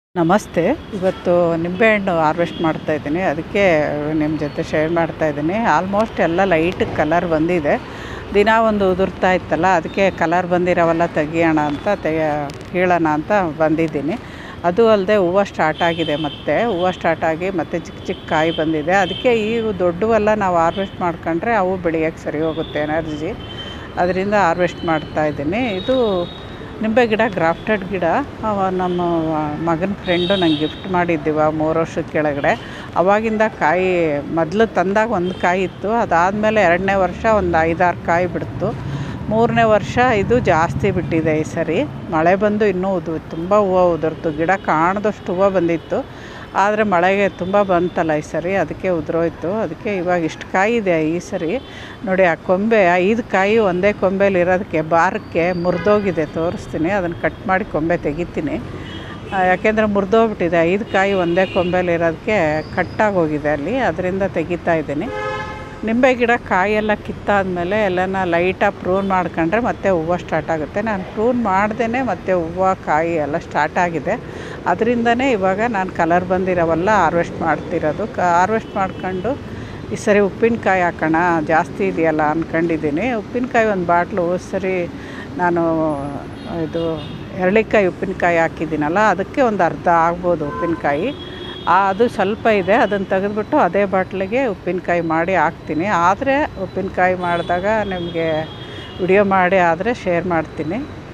ನಮಸ್ತೆ ಇವತ್ತು ನಿಂಬೆಹಣ್ಣು ಹಾರ್ವೆಸ್ಟ್ ಮಾಡ್ತಾ ಇದ್ದೀನಿ ಅದಕ್ಕೆ ನಿಮ್ಮ ಜೊತೆ ಶೇರ್ ಮಾಡ್ತಾ ಇದ್ದೀನಿ ಆಲ್ಮೋಸ್ಟ್ ಎಲ್ಲ ಲೈಟ್ ಕಲರ್ ಬಂದಿದೆ ದಿನ ಒಂದು ಉದುರ್ತಾ ಇತ್ತಲ್ಲ ಅದಕ್ಕೆ ಕಲರ್ ಬಂದಿರೋವೆಲ್ಲ ತೆಗಿಯೋಣ ಅಂತ ತೆಗೆ ಕೀಳೋಣ ಅಂತ ಬಂದಿದ್ದೀನಿ ಅದು ಅಲ್ಲದೆ ಹೂವು ಸ್ಟಾರ್ಟ್ ಆಗಿದೆ ಮತ್ತೆ ಹೂವು ಸ್ಟಾರ್ಟ್ ಆಗಿ ಮತ್ತೆ ಚಿಕ್ಕ ಚಿಕ್ಕ ಕಾಯಿ ಬಂದಿದೆ ಅದಕ್ಕೆ ಈ ದೊಡ್ಡವೆಲ್ಲ ನಾವು ಹಾರ್ವೆಸ್ಟ್ ಮಾಡ್ಕೊಂಡ್ರೆ ಅವು ಬೆಳೆಯೋಕ್ಕೆ ಸರಿ ಹೋಗುತ್ತೆ ಎನರ್ಜಿ ಅದರಿಂದ ಹಾರ್ವೆಸ್ಟ್ ಮಾಡ್ತಾ ಇದ್ದೀನಿ ಇದು ನಿಂಬೆ ಗಿಡ ಗ್ರಾಫ್ಟೆಡ್ ಗಿಡ ಅವ ನಮ್ಮ ಮಗನ ಫ್ರೆಂಡು ನಂಗೆ ಗಿಫ್ಟ್ ಮಾಡಿದ್ದೀವ ಮೂರು ವರ್ಷದ ಕೆಳಗಡೆ ಅವಾಗಿಂದ ಕಾಯಿ ಮೊದಲು ತಂದಾಗ ಒಂದು ಕಾಯಿ ಇತ್ತು ಅದಾದಮೇಲೆ ಎರಡನೇ ವರ್ಷ ಒಂದು ಐದಾರು ಕಾಯಿ ಬಿಡ್ತು ಮೂರನೇ ವರ್ಷ ಇದು ಜಾಸ್ತಿ ಬಿಟ್ಟಿದೆ ಈ ಸರಿ ಮಳೆ ಬಂದು ಇನ್ನೂ ಉದು ತುಂಬ ಹೂವು ಉದುರ್ತು ಗಿಡ ಕಾಣದಷ್ಟು ಹೂವು ಬಂದಿತ್ತು ಆದರೆ ಮಳೆಗೆ ತುಂಬ ಬಂತಲ್ಲ ಈ ಸರಿ ಅದಕ್ಕೆ ಉದುರೋಯ್ತು ಅದಕ್ಕೆ ಇವಾಗ ಇಷ್ಟು ಕಾಯಿ ಇದೆ ಈ ಸರಿ ನೋಡಿ ಆ ಕೊಂಬೆ ಐದು ಕಾಯಿ ಒಂದೇ ಕೊಂಬೆಲಿ ಇರೋದಕ್ಕೆ ಬಾರಕ್ಕೆ ಮುರಿದೋಗಿದೆ ತೋರಿಸ್ತೀನಿ ಅದನ್ನು ಕಟ್ ಮಾಡಿ ಕೊಂಬೆ ತೆಗಿತೀನಿ ಆ, ಯಾಕೆಂದರೆ ಮುರಿದೋಗ್ಬಿಟ್ಟಿದೆ ಐದು ಕಾಯಿ ಒಂದೇ ಕೊಂಬೆಲಿ ಇರೋದಕ್ಕೆ ಕಟ್ಟಾಗೋಗಿದೆ ಅಲ್ಲಿ ಅದರಿಂದ ತೆಗಿತಾ ಇದ್ದೀನಿ ನಿಂಬೆ ಗಿಡ ಕಾಯೆಲ್ಲ ಕಿತ್ತಾದಮೇಲೆ ಎಲ್ಲನ ಲೈಟಾಗಿ ಪ್ರೂನ್ ಮಾಡ್ಕೊಂಡ್ರೆ ಮತ್ತೆ ಹೂವು ಸ್ಟಾರ್ಟ್ ಆಗುತ್ತೆ ನಾನು ಪ್ರೂನ್ ಮಾಡ್ದೇ ಮತ್ತೆ ಹೂವು ಕಾಯಿ ಎಲ್ಲ ಸ್ಟಾರ್ಟ್ ಆಗಿದೆ ಅದರಿಂದನೇ ಇವಾಗ ನಾನು ಕಲರ್ ಬಂದಿರೋವೆಲ್ಲ ಹಾರ್ವೆಸ್ಟ್ ಮಾಡ್ತಿರೋದು ಕ ಹಾರ್ವೆಸ್ಟ್ ಮಾಡ್ಕೊಂಡು ಈ ಸರಿ ಉಪ್ಪಿನಕಾಯಿ ಹಾಕೋಣ ಜಾಸ್ತಿ ಇದೆಯಲ್ಲ ಅಂದ್ಕೊಂಡಿದ್ದೀನಿ ಉಪ್ಪಿನಕಾಯಿ ಒಂದು ಬಾಟ್ಲು ಹೋದ ಸರಿ ನಾನು ಇದು ಎರಳಿಕಾಯಿ ಉಪ್ಪಿನಕಾಯಿ ಹಾಕಿದ್ದೀನಲ್ಲ ಅದಕ್ಕೆ ಒಂದು ಅರ್ಧ ಆಗ್ಬೋದು ಉಪ್ಪಿನಕಾಯಿ ಆ ಅದು ಸ್ವಲ್ಪ ಇದೆ ಅದನ್ನು ತೆಗೆದ್ಬಿಟ್ಟು ಅದೇ ಬಾಟ್ಲಿಗೆ ಉಪ್ಪಿನಕಾಯಿ ಮಾಡಿ ಹಾಕ್ತೀನಿ ಆದರೆ ಉಪ್ಪಿನಕಾಯಿ ಮಾಡಿದಾಗ ನಿಮಗೆ ವಿಡಿಯೋ ಮಾಡಿ ಆದರೆ ಶೇರ್ ಮಾಡ್ತೀನಿ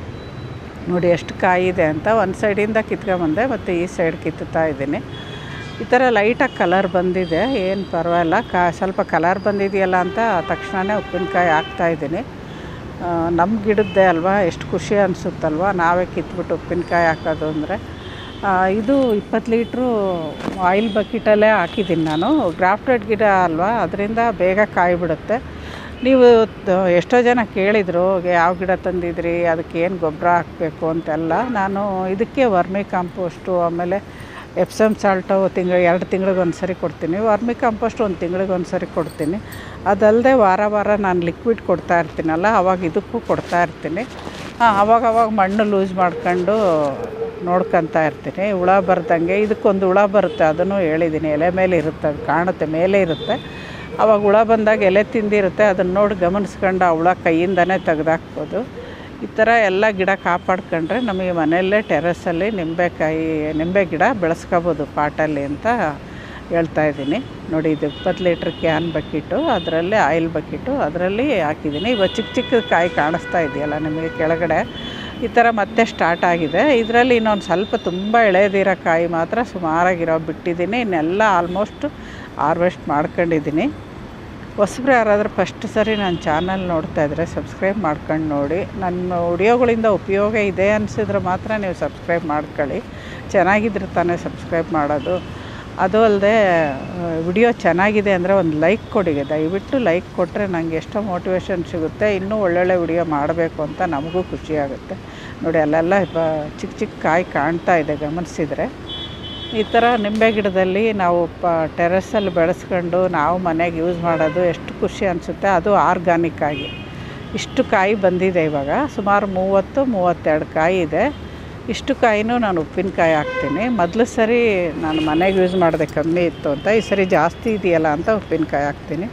ನೋಡಿ ಎಷ್ಟು ಕಾಯಿ ಇದೆ ಅಂತ ಒಂದು ಸೈಡಿಂದ ಕಿತ್ಕೊಂಬಂದೆ ಮತ್ತು ಈ ಸೈಡ್ ಕಿತ್ತುತ್ತಾ ಇದ್ದೀನಿ ಈ ಥರ ಲೈಟಾಗಿ ಕಲರ್ ಬಂದಿದೆ ಏನು ಪರವಾಗಿಲ್ಲ ಕಾ ಸ್ವಲ್ಪ ಕಲರ್ ಬಂದಿದೆಯಲ್ಲ ಅಂತ ತಕ್ಷಣವೇ ಉಪ್ಪಿನಕಾಯಿ ಹಾಕ್ತಾಯಿದ್ದೀನಿ ನಮ್ಮ ಗಿಡದ್ದೇ ಅಲ್ವಾ ಎಷ್ಟು ಖುಷಿ ಅನಿಸುತ್ತಲ್ವ ನಾವೇ ಕಿತ್ಬಿಟ್ಟು ಉಪ್ಪಿನಕಾಯಿ ಹಾಕೋದು ಅಂದರೆ ಇದು ಇಪ್ಪತ್ತು ಲೀಟ್ರು ಆಯಿಲ್ ಬಕೆಟಲ್ಲೇ ಹಾಕಿದ್ದೀನಿ ನಾನು ಗ್ರಾಫ್ಟೆಡ್ ಗಿಡ ಅಲ್ವಾ ಅದರಿಂದ ಬೇಗ ಕಾಯಿ ಬಿಡುತ್ತೆ ನೀವು ತ- ಎಷ್ಟೋ ಜನ ಕೇಳಿದರು ಯಾವ ಗಿಡ ತಂದಿದ್ರಿ ಅದಕ್ಕೆ ಏನು ಗೊಬ್ಬರ ಹಾಕಬೇಕು ಅಂತೆಲ್ಲ ನಾನು ಇದಕ್ಕೆ ವರ್ಮಿ ಕಾಂಪೋಸ್ಟು ಆಮೇಲೆ ಎಪ್ಸಮ್ ಸಾಲ್ಟು ತಿಂಗಳು ಎರಡು ತಿಂಗಳಿಗೆ ಒಂದು ಸರಿ ಕೊಡ್ತೀನಿ ವರ್ಮಿ ಕಾಂಪೋಸ್ಟ್ ಒಂದು ತಿಂಗಳಿಗೆ ಒಂದು ಸರಿ ಕೊಡ್ತೀನಿ ಅದಲ್ಲದೆ ವಾರ ವಾರ ನಾನು ಲಿಕ್ವಿಡ್ ಕೊಡ್ತಾ ಇರ್ತೀನಲ್ಲ ಅವಾಗ ಇದಕ್ಕೂ ಕೊಡ್ತಾ ಇರ್ತೀನಿ ಹಾಂ ಅವಾಗ ಅವಾಗ ಮಣ್ಣು ಲೂಸ್ ಮಾಡ್ಕೊಂಡು ನೋಡ್ಕೊತಾ ಇರ್ತೀನಿ ಹುಳ ಬರ್ದಂಗೆ ಇದಕ್ಕೊಂದು ಹುಳ ಬರುತ್ತೆ ಅದನ್ನು ಹೇಳಿದ್ದೀನಿ ಎಲೆ ಮೇಲೆ ಇರುತ್ತೆ ಅದು ಕಾಣುತ್ತೆ ಮೇಲೆ ಇರುತ್ತೆ ಅವಾಗ ಹುಳ ಬಂದಾಗ ಎಲೆ ತಿಂದಿರುತ್ತೆ ಅದನ್ನು ನೋಡಿ ಗಮನಿಸ್ಕೊಂಡು ಆ ಹುಳ ಕೈಯಿಂದನೇ ತೆಗ್ದಾಕ್ಬೋದು ಈ ಥರ ಎಲ್ಲ ಗಿಡ ಕಾಪಾಡ್ಕೊಂಡ್ರೆ ನಮಗೆ ಮನೆಯಲ್ಲೇ ಟೆರೆಸಲ್ಲಿ ನಿಂಬೆಕಾಯಿ ನಿಂಬೆ ಗಿಡ ಬೆಳೆಸ್ಕೋಬೋದು ಪಾಟಲ್ಲಿ ಅಂತ ಹೇಳ್ತಾ ಇದ್ದೀನಿ ನೋಡಿ ಇದು ಇಪ್ಪತ್ತು ಲೀಟ್ರ್ ಕ್ಯಾನ್ ಬಕೆಟು ಅದರಲ್ಲಿ ಆಯಿಲ್ ಬಕೆಟು ಅದರಲ್ಲಿ ಹಾಕಿದ್ದೀನಿ ಇವಾಗ ಚಿಕ್ಕ ಚಿಕ್ಕ ಕಾಯಿ ಕಾಣಿಸ್ತಾ ಇದೆಯಲ್ಲ ನಿಮಗೆ ಕೆಳಗಡೆ ಈ ಥರ ಮತ್ತೆ ಸ್ಟಾರ್ಟ್ ಆಗಿದೆ ಇದರಲ್ಲಿ ಇನ್ನೊಂದು ಸ್ವಲ್ಪ ತುಂಬ ಎಳೆದಿರೋ ಕಾಯಿ ಮಾತ್ರ ಸುಮಾರಾಗಿರೋ ಬಿಟ್ಟಿದ್ದೀನಿ ಇನ್ನೆಲ್ಲ ಆಲ್ಮೋಸ್ಟ್ ಹಾರ್ವೆಸ್ಟ್ ಮಾಡ್ಕೊಂಡಿದ್ದೀನಿ ಹೊಸಬ್ರು ಯಾರಾದರೂ ಫಸ್ಟ್ ಸರಿ ನನ್ನ ಚಾನಲ್ ನೋಡ್ತಾ ಇದ್ದರೆ ಸಬ್ಸ್ಕ್ರೈಬ್ ಮಾಡ್ಕೊಂಡು ನೋಡಿ ನನ್ನ ವಿಡಿಯೋಗಳಿಂದ ಉಪಯೋಗ ಇದೆ ಅನಿಸಿದ್ರೆ ಮಾತ್ರ ನೀವು ಸಬ್ಸ್ಕ್ರೈಬ್ ಮಾಡ್ಕೊಳ್ಳಿ ಚೆನ್ನಾಗಿದ್ರೆ ತಾನೇ ಸಬ್ಸ್ಕ್ರೈಬ್ ಮಾಡೋದು ಅದು ಅಲ್ಲದೆ ವಿಡಿಯೋ ಚೆನ್ನಾಗಿದೆ ಅಂದರೆ ಒಂದು ಲೈಕ್ ಕೊಡಿ ದಯವಿಟ್ಟು ಲೈಕ್ ಕೊಟ್ಟರೆ ನನಗೆ ಎಷ್ಟೋ ಮೋಟಿವೇಶನ್ ಸಿಗುತ್ತೆ ಇನ್ನೂ ಒಳ್ಳೊಳ್ಳೆ ವಿಡಿಯೋ ಮಾಡಬೇಕು ಅಂತ ನಮಗೂ ಖುಷಿ ಆಗುತ್ತೆ ನೋಡಿ ಅಲ್ಲೆಲ್ಲ ಬ ಚಿಕ್ಕ ಚಿಕ್ಕ ಕಾಯಿ ಕಾಣ್ತಾ ಇದೆ ಗಮನಿಸಿದರೆ ಈ ಥರ ನಿಂಬೆ ಗಿಡದಲ್ಲಿ ನಾವು ಪ ಟೆರೆಸಲ್ಲಿ ಬೆಳೆಸ್ಕೊಂಡು ನಾವು ಮನೆಗೆ ಯೂಸ್ ಮಾಡೋದು ಎಷ್ಟು ಖುಷಿ ಅನಿಸುತ್ತೆ ಅದು ಆರ್ಗಾನಿಕ್ ಆಗಿ ಇಷ್ಟು ಕಾಯಿ ಬಂದಿದೆ ಇವಾಗ ಸುಮಾರು ಮೂವತ್ತು ಮೂವತ್ತೆರಡು ಕಾಯಿ ಇದೆ ಇಷ್ಟು ಕಾಯಿನೂ ನಾನು ಉಪ್ಪಿನಕಾಯಿ ಹಾಕ್ತೀನಿ ಮೊದಲು ಸರಿ ನಾನು ಮನೆಗೆ ಯೂಸ್ ಮಾಡಿದೆ ಕಮ್ಮಿ ಇತ್ತು ಅಂತ ಈ ಸರಿ ಜಾಸ್ತಿ ಇದೆಯಲ್ಲ ಅಂತ ಉಪ್ಪಿನಕಾಯಿ ಹಾಕ್ತೀನಿ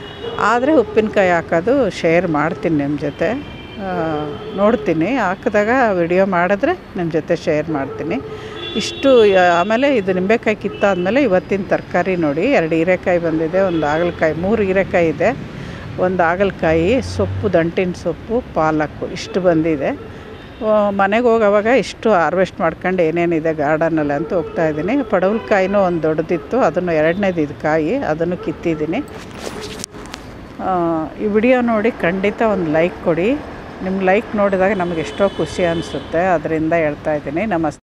ಆದರೆ ಉಪ್ಪಿನಕಾಯಿ ಹಾಕೋದು ಶೇರ್ ಮಾಡ್ತೀನಿ ನಿಮ್ಮ ಜೊತೆ ಆ, ನೋಡ್ತೀನಿ ಹಾಕಿದಾಗ ವಿಡಿಯೋ ಮಾಡಿದ್ರೆ ನಿಮ್ಮ ಜೊತೆ ಶೇರ್ ಮಾಡ್ತೀನಿ ಇಷ್ಟು ಆ, ಆಮೇಲೆ ಇದು ನಿಂಬೆಕಾಯಿ ಕಿತ್ತಾದಮೇಲೆ ಇವತ್ತಿನ ತರಕಾರಿ ನೋಡಿ ಎರಡು ಹೀರೆಕಾಯಿ ಬಂದಿದೆ ಒಂದು ಹಾಗಲಕಾಯಿ ಮೂರು ಹೀರೆಕಾಯಿ ಇದೆ ಒಂದು ಹಾಗಲಕಾಯಿ ಸೊಪ್ಪು ದಂಟಿನ ಸೊಪ್ಪು ಪಾಲಕ್ಕು ಇಷ್ಟು ಬಂದಿದೆ ಮನೆಗೆ ಹೋಗೋವಾಗ ಇಷ್ಟು ಹಾರ್ವೆಸ್ಟ್ ಮಾಡ್ಕೊಂಡು ಏನೇನಿದೆ ಗಾರ್ಡನಲ್ಲಿ ಅಂತ ಹೋಗ್ತಾ ಇದ್ದೀನಿ ಪಡವಲಕಾಯಿನೂ ಒಂದು ದೊಡ್ಡದಿತ್ತು ಅದನ್ನು ಎರಡನೇದು ಇದು ಕಾಯಿ ಅದನ್ನು ಕಿತ್ತಿದ್ದೀನಿ ಆ, ಈ ವಿಡಿಯೋ ನೋಡಿ ಖಂಡಿತ ಒಂದು ಲೈಕ್ ಕೊಡಿ ನಿಮ್ಮ ಲೈಕ್ ನೋಡಿದಾಗ ನಮಗೆ ಎಷ್ಟೋ ಖುಷಿ ಅನಿಸುತ್ತೆ ಅದರಿಂದ ಹೇಳ್ತಾ ಇದ್ದೀನಿ ನಮಸ್ತೆ